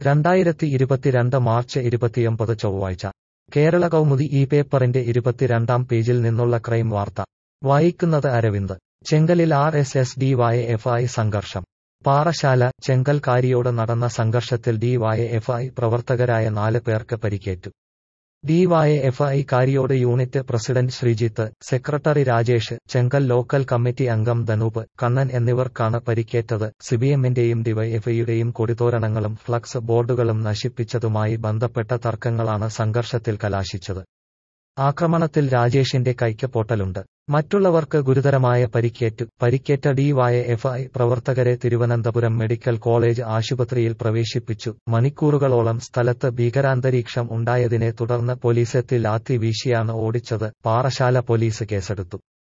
രണ്ടായിരത്തി ഇരുപത്തിരണ്ട് മാർച്ച് ഇരുപത്തിയൊമ്പത് ചൊവ്വാഴ്ച കേരള കൗമുദി ഈ പേപ്പറിന്റെ ഇരുപത്തിരണ്ടാം പേജിൽ നിന്നുള്ള ക്രൈം വാർത്ത വായിക്കുന്നത് അരവിന്ദ് ചെങ്കലിൽ R S S D Y F I സംഘർഷം പാറശാല ചെങ്കൽക്കാരിയോട് നടന്ന സംഘർഷത്തിൽ ഡി വൈ എഫ് ഐ പ്രവർത്തകരായ നാല് പേർക്ക് പരിക്കേറ്റു D Y F I Kariyode unit president Sreejith secretary Rajesh Chenkal local committee അംഗം ധനൂപ് കണ്ണൻ എന്നിവർക്കാണ് പരിക്കേറ്റത് സിബിഎമ്മിന്റെയും ഡിവൈഎഫ്ഐയുടെയും കൊടിതോരണങ്ങളും ഫ്ലക്സ് ബോർഡുകളും നശിപ്പിച്ചതുമായി ബന്ധപ്പെട്ട തർക്കങ്ങളാണ് സംഘർഷത്തിൽ കലാശിച്ചത് ആക്രമണത്തിൽ രാജേഷിന്റെ കൈക്ക് പൊട്ടലുണ്ട് മറ്റുള്ളവർക്ക് ഗുരുതരമായ പരിക്കേറ്റു പരിക്കേറ്റ ഡിവൈഎഫ്ഐ പ്രവർത്തകരെ തിരുവനന്തപുരം മെഡിക്കൽ കോളേജ് ആശുപത്രിയിൽ പ്രവേശിപ്പിച്ചു മണിക്കൂറുകളോളം സ്ഥലത്ത് ഭീകരാന്തരീക്ഷം ഉണ്ടായതിനെ തുടർന്ന് പോലീസെത്തി ലാത്തി വീശിയാണ് ഓടിച്ചത് പാറശാല പോലീസ് കേസെടുത്തു